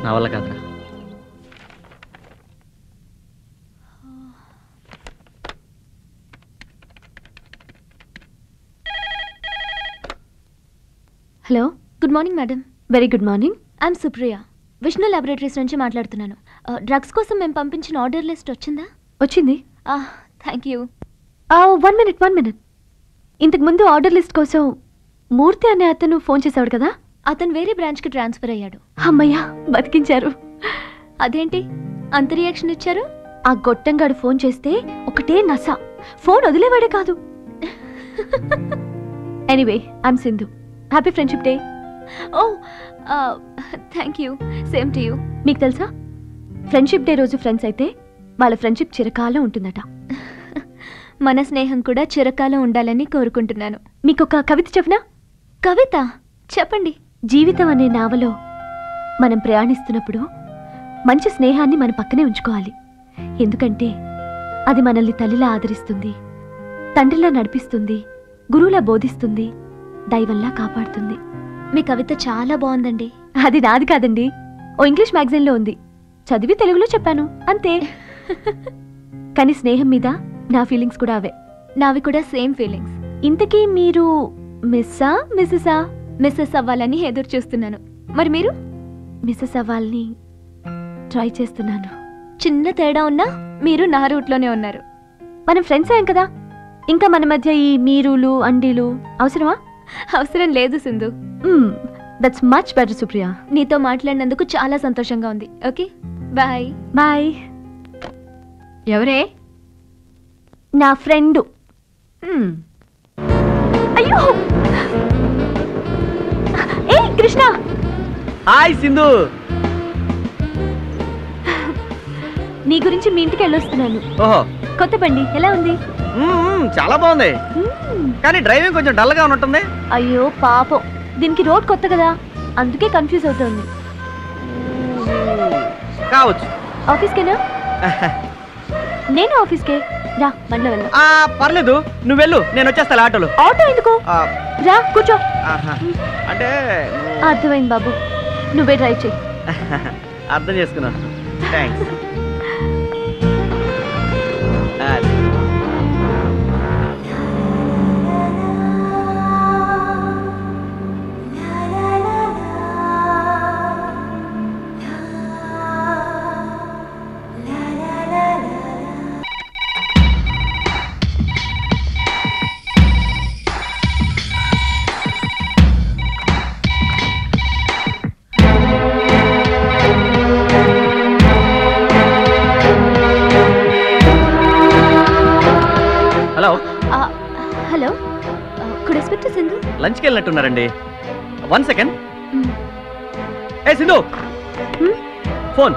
నా వల్ల కాదురా hello good morning madam very good morning I'm Supriya Vishnu laboratories నుంచి మాట్లాడుతున్నాను డ్రగ్స్ కోసం మేము పంపించిన ఆర్డర్ లిస్ట్ వచ్చిందా వచ్చింది thank you one minute one minute ఇంతకు ముందు ఆర్డర్ లిస్ట్ కోసం మూర్తి అనే అతను ఫోన్ చేశాడు కదా అతను వేరే బ్రాంచ్కి ట్రాన్స్ఫర్ అయ్యాడు అమ్మయ్యా బతికించారు అదేంటి అంత రియాక్షన్ ఇచ్చారు ఆ గొట్టంగాడు ఫోన్ చేస్తే ఒకటే నస ఫోన్ వదిలేవాడే కాదు anyway I'm Sindhu happy friendship day oh thank you same to you మీకు తెలుసా ఫ్రెండ్షిప్ డే రోజు ఫ్రెండ్స్ అయితే వాళ్ళ ఫ్రెండ్షిప్ చిరకాలం ఉంటుందట మన స్నేహం కూడా చిరకాలం ఉండాలని కోరుకుంటున్నాను మీకు ఒక కవిత చెప్పనా కవిత చెప్పండి జీవితం అనే నావలో మనం ప్రయాణిస్తున్నప్పుడు మంచి స్నేహాన్ని మన పక్కనే ఉంచుకోవాలి ఎందుకంటే అది మనల్ని తల్లిలా ఆదరిస్తుంది తండ్రిలా నడిపిస్తుంది గురువులా బోధిస్తుంది దైవంలా కాపాడుతుంది మీ కవిత చాలా బాగుందండి అది నాది కాదండి ఓ ఇంగ్లీష్ మ్యాగజైన్లో ఉంది చదివి తెలుగులో చెప్పాను అంతే కానీ స్నేహం మీద నా ఫీలింగ్స్ కూడా అవే నావి కూడా సేమ్ ఫీలింగ్స్ ఇంతకీ మీరు మిస్సా మిస్సెసా మిస్సెస్ అవ్వాలని ఎదురు చూస్తున్నాను మరి మీరు మిస్సెస్ అవ్వాలని ట్రై చేస్తున్నాను చిన్న తేడా ఉన్నా మీరు నా రూట్లోనే ఉన్నారు మనం ఫ్రెండ్స్ అయ్యాం కదా ఇంకా మన మధ్య ఈ మీరులు అండీలు అవసరమా అవసరం లేదు Sindhu that's much better Supriya నీతో మాట్లాడినందుకు చాలా సంతోషంగా ఉంది ఓకే బాయ్ బాయ్ ఎవరే నా ఫ్రెండ్ అయ్యో ఏ కృష్ణ హాయ్ సింధు నీ గురించి మీ ఇంటికి వెళ్ళొస్తున్నాను ఓహో కొత్త బండి ఎలా ఉంది మ్మ్, మ్మ్, చాలా బాగుంది మ్మ్. కానీ డ్రైవింగ్ కొంచెం డల్ గా ఉన్నట్టుంది అయ్యో పాపం దీనికి రోడ్ కొత్త కదా అందుకే కన్ఫ్యూజ్ అవుతుంది కావచ్చు ఆఫీస్కేనా నేను ఆఫీస్కే రా బండ్లో వెళ్దాం ఆ పర్లేదు నువ్వు వెళ్ళు నేను వచ్చేస్తా ఆటోలో ఆటో ఎందుకు ఆ, రా కూర్చో ఆహా. అంటే నువ్వు- అర్థమైంది బాబు నువ్వే డ్రైవ్ చెయ్యి అర్థం చేసుకున్నాను thanks hello hello could expect Sindhu లంచ్కి వెళ్ళినట్టున్నారండి వన్ సెకండ్ ఏ Sindhu Hmm? Phone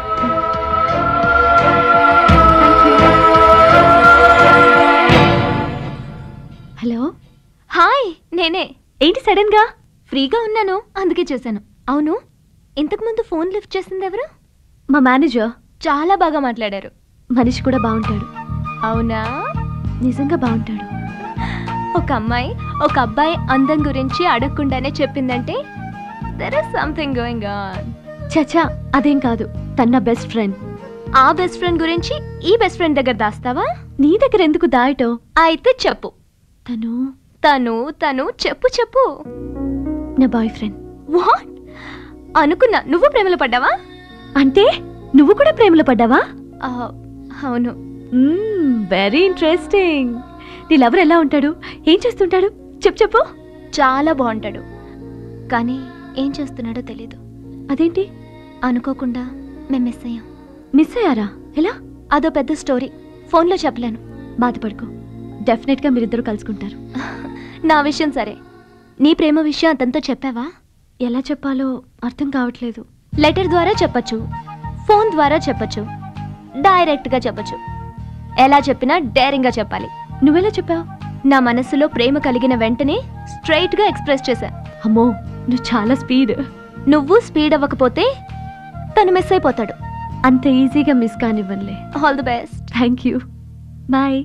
hello hi నేనే ఏంటి సడన్ గా ఫ్రీగా ఉన్నాను అందుకే చేశాను అవును ఇంతకుముందు ఫోన్ లిఫ్ట్ చేసింది ఎవరు మా మేనేజర్ చాలా బాగా మాట్లాడారు మనిషి కూడా బాగుంటాడు అవునా నిజంగా బాగుంటాడు ఒక అమ్మాయి ఒక అబ్బాయి అందం గురించి అడగకుండానే చెప్పిందంటే there is something going on చచా అదేం కాదు తన నా బెస్ట్ ఫ్రెండ్ ఆ బెస్ట్ ఫ్రెండ్ గురించి ఈ బెస్ట్ ఫ్రెండ్ దగ్గర దాస్తావా నీ దగ్గర ఎందుకు దాయటో అయితే చెప్పు తను తను తను చెప్పు చెప్పు నా బాయ్ ఫ్రెండ్ వాట్ అనుకున్నా నువ్వు ప్రేమలో పడ్డావా అంటే నువ్వు కూడా ప్రేమలో పడ్డావా ఆ, అవును వెరీ ఇంట్రెస్టింగ్ నీ లవర్ ఎలా ఉంటాడు ఏం చేస్తుంటాడు చెప్పు చెప్పు చాలా బాగుంటాడు కానీ ఏం చేస్తున్నాడో తెలీదు అదేంటి అనుకోకుండా మేము మిస్ అయ్యాం మిస్ అయ్యారా ఎలా అదో పెద్ద స్టోరీ ఫోన్లో చెప్పలేను బాధపడుకో డెఫినెట్ గా మీరిద్దరు కలుసుకుంటారు నా విషయం సరే నీ ప్రేమ విషయం అతనితో చెప్పావా ఎలా చెప్పాలో అర్థం కావట్లేదు లెటర్ ద్వారా చెప్పచ్చు ఫోన్ ద్వారా చెప్పచ్చు డైరెక్ట్గా చెప్పచ్చు ఎలా చెప్పినా డేరింగ్గా చెప్పాలి నువ్వెలా చెప్పావు నా మనసులో ప్రేమ కలిగిన వెంటనే స్ట్రైట్గా ఎక్స్ప్రెస్ చేశా అమ్మో నువ్వు చాలా స్పీడ్ నువ్వు స్పీడ్ అవ్వకపోతే తను మిస్ అయిపోతాడు అంత ఈజీగా మిస్ కానివ్వనులే all the best thank you bye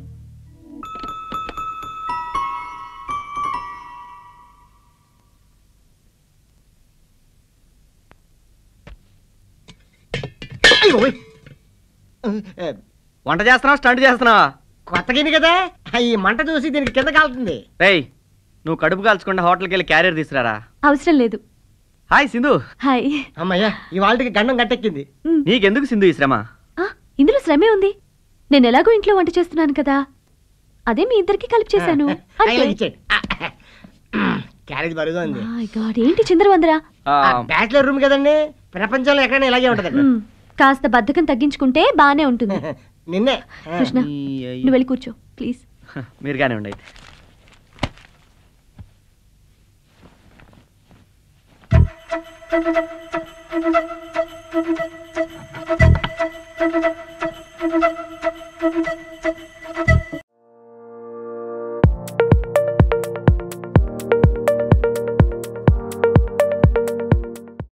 అయ్యి ఓయ్. ఏ, వంట చేస్తున్నావా స్టంట్ చేస్తున్నావా కొత్త గిన్నె కదా ఈ మంట చూసి దీనికి కింద కాలుతుంది రేయ్ నువ్వు కడుపు కాల్చకుండా హోటల్కి వెళ్ళి క్యారియర్ తీసుకురారా అవసరం లేదు హాయ్ సింధు హాయ్ అమ్మయ్యా ఈ వాళ్ళకి గండం గట్టెక్కింది మ్, నీకెందుకు సింధు ఈ శ్రమ ఆ, ఇందులో శ్రమే ఉంది నేను ఎలాగో ఇంట్లో వంట చేస్తున్నాను కదా అదే మీ ఇద్దరికి కలిపి చేశాను అంతే ఇలా ఇచ్చేయండి క్యారేజ్ బరుగా ఉంది My God, ఏంటి చిందరవందరా ఆ, బ్యాచిలర్ రూమ్ కదండి ప్రపంచంలో ఎక్కడైనా ఇలాగే ఉంటదండి మ్, కాస్త బద్ధకం తగ్గించుకుంటే బానే ఉంటుంది నిన్నే ఆ. కృష్ణ ఈ అయ్యి- నువ్వు వెళ్ళి కూర్చో ప్లీజ్ మీరు కానీ ఉండి అయితే